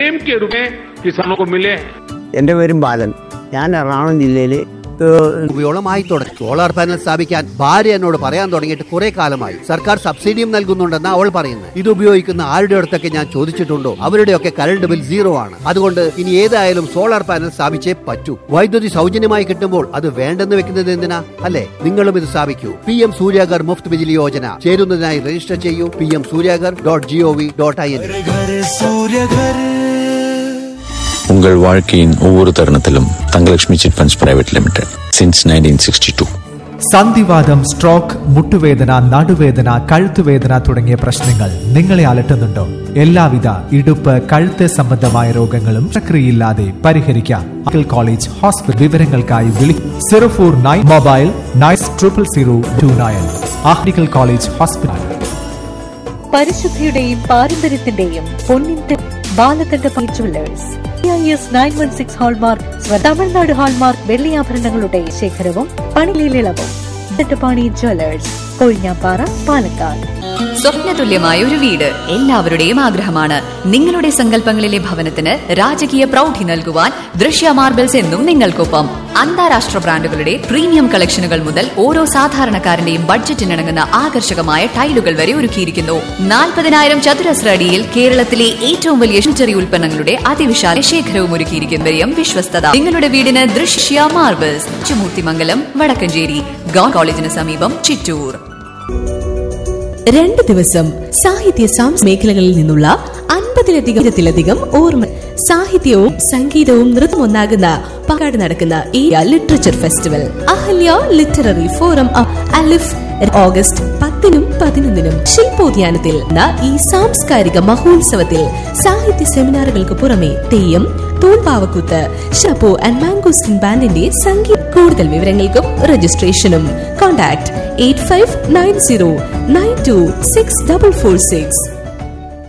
प्रेम के रूप में किसानों को मिले हैं എൻ്റെ പേരും ബാലൻ ഞാൻ എറണാകുളം ജില്ലയിൽ ഉപയോഗമായി തുടങ്ങി സോളാർ പാനൽ സ്ഥാപിക്കാൻ ഭാര്യ എന്നോട് പറയാൻ തുടങ്ങിയിട്ട് കുറെ കാലമായി സർക്കാർ സബ്സിഡിയും നൽകുന്നുണ്ടെന്ന് അവൾ പറയുന്നത് ഇത് ഉപയോഗിക്കുന്ന ആരുടെ അടുത്തൊക്കെ ഞാൻ ചോദിച്ചിട്ടുണ്ടോ അവരുടെയൊക്കെ കറണ്ട് ബിൽ സീറോ ആണ് അതുകൊണ്ട് ഇനി ഏതായാലും സോളാർ പാനൽ സ്ഥാപിച്ചേ പറ്റൂ വൈദ്യുതി സൗജന്യമായി കിട്ടുമ്പോൾ അത് വേണ്ടെന്ന് വെക്കുന്നത് എന്തിനാ അല്ലെ നിങ്ങളും ഇത് സ്ഥാപിക്കൂ പി എം സൂര്യാഗർ മുഫ്ത് ബിജിലി യോജന ചേരുന്നതിനായി രജിസ്റ്റർ ചെയ്യൂ P M Suryaghar dot G O V dot I N உங்கள் வாழ்க்கையின் ஒவ்வொரு தருணத்திலும் Thangalakshmi chit funds private limited since nineteen sixty two സന്ധിവാദം സ്ട്രോക്ക് മുട്ടുവേദന നടുവേദന കഴുത്തുവേദന തുടങ്ങിയ പ്രശ്നങ്ങൾ നിങ്ങളെ അലട്ടുന്നുണ്ടോ എല്ലാവിധ ഇടുപ്പ് കഴുത്ത് സംബന്ധമായ രോഗങ്ങളും പ്രക്രിയയില്ലാതെ പരിഹരിക്കാം മെഡിക്കൽ കോളേജ് ഹോസ്പിറ്റൽ വിവരങ്ങൾക്കായി വിളി zero four nine mobile nine triple zero two nine medical college hospital പരിശുദ്ധിയുടെയും പാരമ്പര്യത്തിന്റെയും പൊന്നിന്റെ Balakantha jewellers nine one six hallmark സ്വ- തമിഴ്നാട് ഹാൾമാർക്ക് വെള്ളിയാഭരണങ്ങളുടെ ശേഖരവും പണിയിലിളവും പാണി ജ്വല്ലേഴ്സ് കൊഴിഞ്ഞാപ്പാറ പാലക്കാട് സ്വപ്നതുല്യമായ ഒരു വീട് എല്ലാവരുടെയും ആഗ്രഹമാണ് നിങ്ങളുടെ സങ്കല്പങ്ങളിലെ ഭവനത്തിന് രാജകീയ പ്രൗഢി നൽകുവാൻ ദൃശ്യ മാർബിൾസ് എന്നും നിങ്ങൾക്കൊപ്പം അന്താരാഷ്ട്ര ബ്രാൻഡുകളുടെ പ്രീമിയം കളക്ഷനുകൾ മുതൽ ഓരോ സാധാരണക്കാരന്റെയും ബഡ്ജറ്റിനിണങ്ങുന്ന ആകർഷകമായ ടൈലുകൾ വരെ ഒരുക്കിയിരിക്കുന്നു നാൽപ്പതിനായിരം ചതുരശ്ര അടിയിൽ കേരളത്തിലെ ഏറ്റവും വലിയ ഷുചറി ഉൽപ്പന്നങ്ങളുടെ അതിവിശാല ശേഖരവും ഒരുക്കിയിരിക്കുന്നവരും വിശ്വസ്തത നിങ്ങളുടെ വീടിന് ദൃശ്യ മാർബിൾസ് ചുമൂർത്തിമംഗലം വടക്കഞ്ചേരി ഗവ കോളേജിന് സമീപം ചിറ്റൂർ രണ്ട് ദിവസം സാഹിത്യ സാംസ് മേഖലകളിൽ നിന്നുള്ള അൻപതിലധികം ഓർമ്മ സാഹിത്യവും സംഗീതവും നൃത്തം ഒന്നാകുന്ന പാകാട് നടക്കുന്ന ഈ literature festival Ahalya literary forum Alif August പത്തിനും പതിനൊന്നിനും ശില്പോദ്യാനത്തിൽ ന ഈ സാംസ്കാരിക മഹോത്സവത്തിൽ സാഹിത്യ സെമിനാറുകൾക്ക് പുറമെ തെയ്യം തൂൺപാവക്കൂത്ത് ഷപ്പോ ആൻഡ് മാംഗോസ്റ്റിൻ ബാൻഡിന്റെ സംഗീത കൂടുതൽ വിവരങ്ങൾക്കും രജിസ്ട്രേഷനും contact eight five nine zero nine two six double four six